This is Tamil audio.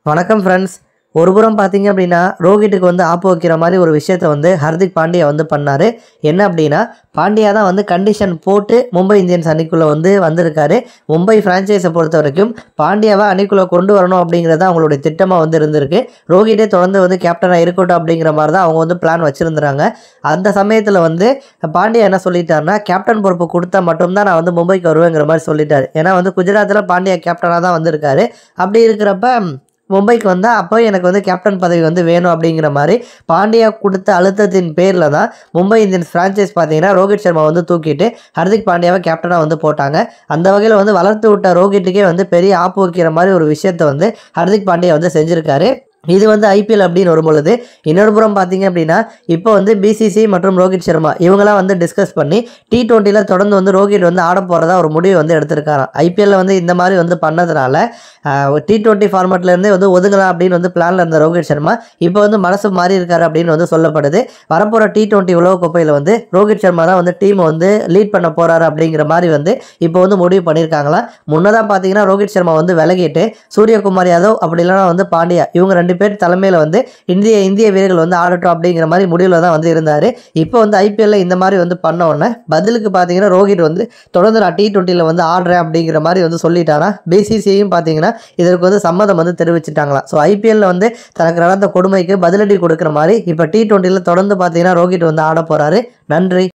வணக்கம் ஃப்ரெண்ட்ஸ் ஒரு புறம் பார்த்தீங்க அப்படின்னா ரோஹிட்டுக்கு வந்து ஆப்பு வைக்கிற மாதிரி ஒரு விஷயத்த வந்து ஹர்திக் பாண்டியா வந்து பண்ணார் என்ன அப்படின்னா பாண்டியா தான் வந்து கண்டிஷன் போட்டு மும்பை இந்தியன்ஸ் அணிக்குள்ளே வந்து வந்திருக்காரு மும்பை ஃப்ரான்ச்சைஸை பொறுத்த வரைக்கும் பாண்டியாவை அணிக்குள்ளே கொண்டு வரணும் அப்படிங்கிறது அவங்களுடைய திட்டமாக வந்து இருந்திருக்கு ரோஹிட்டே தொடர்ந்து வந்து கேப்டனாக இருக்கட்டும் அப்படிங்கிற மாதிரி தான் அவங்க வந்து பிளான் வச்சுருந்துறாங்க அந்த சமயத்தில் வந்து பாண்டியா என்ன சொல்லிட்டாருன்னா கேப்டன் பொறுப்பு கொடுத்தா மட்டும்தான் நான் வந்து மும்பைக்கு வருவேங்கிற மாதிரி சொல்லிட்டாரு ஏன்னா வந்து குஜராத்தில் பாண்டியா கேப்டனாக தான் வந்திருக்காரு அப்படி இருக்கிறப்ப மும்பைக்கு வந்தால் அப்போ எனக்கு வந்து கேப்டன் பதவி வந்து வேணும் அப்படிங்கிற மாதிரி பாண்டியா கொடுத்த அழுத்தத்தின் பேரில் தான் மும்பை இந்தியன்ஸ் ஃப்ரான்ச்சைஸ் பார்த்தீங்கன்னா ரோஹித் சர்மா வந்து தூக்கிட்டு ஹர்திக் பாண்டியாவை கேப்டனாக வந்து போட்டாங்க அந்த வகையில் வந்து வளர்த்து விட்ட ரோஹிட்டுக்கே வந்து பெரிய ஆப்பு வைக்கிற மாதிரி ஒரு விஷயத்தை வந்து ஹர்திக் பாண்டியா வந்து செஞ்சுருக்காரு இது வந்து ஐபிஎல் அப்படின்னு வரும்பொழுது இன்னொரு புறம் பார்த்தீங்க அப்படின்னா இப்போ வந்து பிசிசி மற்றும் ரோஹித் சர்மா இவங்களாம் வந்து டிஸ்கஸ் பண்ணி டி டுவெண்ட்டியில் தொடர்ந்து வந்து ரோஹித் வந்து ஆட போகிறதா ஒரு முடிவு வந்து எடுத்திருக்காராம் ஐபிஎல்ல வந்து இந்த மாதிரி வந்து பண்ணதுனால டி டுவெண்ட்டி ஃபார்மேட்லேருந்தே வந்து ஒதுங்கலாம் அப்படின்னு வந்து பிளானில் இருந்த ரோஹித் சர்மா இப்போ வந்து மனசு மாறி இருக்காரு அப்படின்னு வந்து சொல்லப்படுது வரப்போகிற டி டுவெண்ட்டி உலகக்கோப்பையில் வந்து ரோஹித் சர்மா தான் வந்து டீமை வந்து லீட் பண்ண போகிறாரு அப்படிங்கிற மாதிரி வந்து இப்போ வந்து முடிவு பண்ணியிருக்காங்களாம் முன்னதாக பார்த்தீங்கன்னா ரோஹித் சர்மா வந்து விலகிட்டு சூரியகுமார் யாதவ் அப்படி இல்லைனா வந்து பாண்டியா இவங்க ரெண்டு பேர் தலைமையில் வந்து இந்திய இந்திய வீரர்கள் வந்து ஆடட்டும் அப்படிங்கிற மாதிரி முடிவில் தான் வந்து இருந்தார் இப்போ வந்து ஐபிஎல்ல இந்த மாதிரி வந்து பண்ண உடனே பதிலுக்கு பார்த்தீங்கன்னா ரோஹித் வந்து தொடர்ந்து நான் டி டுவெண்ட்டியில் வந்து ஆடுறேன் அப்படிங்கிற மாதிரி வந்து சொல்லிட்டாரா பிசிசியும் பார்த்தீங்கன்னா இதற்கு வந்து சம்மதம் வந்து தெரிவிச்சிட்டாங்களாம் ஸோ ஐபிஎல்ல வந்து தனக்கு நடந்த கொடுமைக்கு பதிலடி கொடுக்குற மாதிரி இப்போ டி டுவெண்ட்டியில் தொடர்ந்து பார்த்தீங்கன்னா ரோஹித் வந்து ஆட போகிறாரு நன்றி